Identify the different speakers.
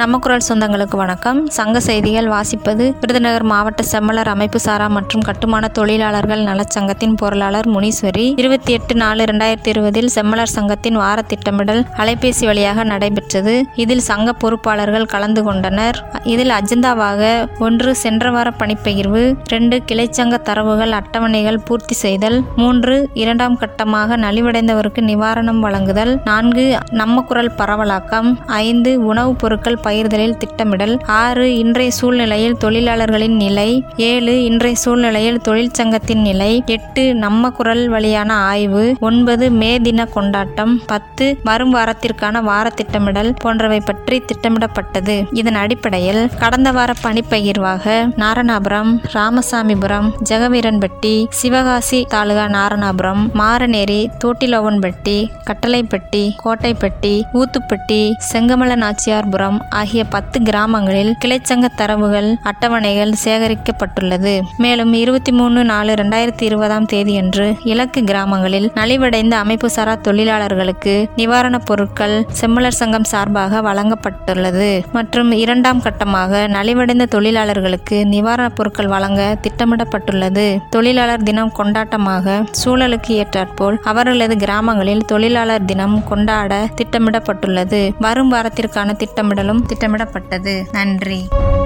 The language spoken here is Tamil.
Speaker 1: நம்ம குரல் சொந்தங்களுக்கு வணக்கம் சங்க செய்திகள் வாசிப்பது விருதுநகர் மாவட்ட செம்மலர் அமைப்பு சாரா மற்றும் கட்டுமான தொழிலாளர்கள் நலச்சங்கத்தின் பொருளாளர் முனீஸ்வரி இருபத்தி எட்டு நாலு இரண்டாயிரத்தி இருபதில் செம்மலர் சங்கத்தின் வார திட்டமிடல் அலைபேசி வழியாக நடைபெற்றது இதில் சங்க பொறுப்பாளர்கள் கலந்து கொண்டனர் இதில் அஜெண்டாவாக ஒன்று சென்ற வார பணிப்பகிர்வு ரெண்டு கிளைச்சங்க தரவுகள் அட்டவணைகள் பூர்த்தி செய்தல் மூன்று இரண்டாம் கட்டமாக நலிவடைந்தவருக்கு நிவாரணம் வழங்குதல் நான்கு நம்ம குரல் பரவலாக்கம் ஐந்து உணவுப் பொருட்கள் பகிர்தலில் திட்டமிடல் ஆறு இன்றைய சூழ்நிலையில் தொழிலாளர்களின் நிலை ஏழு இன்றைய சூழ்நிலையில் தொழிற்சங்கத்தின் நிலை எட்டு நம்ம குரல் வழியான ஆய்வு ஒன்பது மே தின கொண்டாட்டம் பத்து வரும் வாரத்திற்கான வார திட்டமிடல் போன்றவை பற்றி திட்டமிடப்பட்டது இதன் அடிப்படையில் கடந்த வார பணிப்பகிர்வாக நாரணாபுரம் ராமசாமிபுரம் ஜெகவீரன்பட்டி சிவகாசி தாலுகா நாரணாபுரம் மாரநேரி தோட்டிலோவன்பட்டி கட்டளைப்பட்டி கோட்டைப்பட்டி ஊத்துப்பட்டி செங்கமல நாச்சியார்புரம் ஆகிய பத்து கிராமங்களில் கிளைச்சங்க தரவுகள் அட்டவணைகள் சேகரிக்கப்பட்டுள்ளது மேலும் இருபத்தி மூணு நாலு ரெண்டாயிரத்தி இருபதாம் தேதியன்று இலக்கு கிராமங்களில் நலிவடைந்த அமைப்பு சாரா தொழிலாளர்களுக்கு நிவாரணப் பொருட்கள் செம்மலர் சங்கம் சார்பாக வழங்கப்பட்டுள்ளது மற்றும் இரண்டாம் கட்டமாக நலிவடைந்த தொழிலாளர்களுக்கு நிவாரணப் பொருட்கள் வழங்க திட்டமிடப்பட்டுள்ளது தொழிலாளர் தினம் கொண்டாட்டமாக சூழலுக்கு ஏற்றாற்போல் அவர்களது கிராமங்களில் தொழிலாளர் தினம் கொண்டாட திட்டமிடப்பட்டுள்ளது வரும் வாரத்திற்கான திட்டமிடலும் திட்டமிடப்பட்டது நன்றி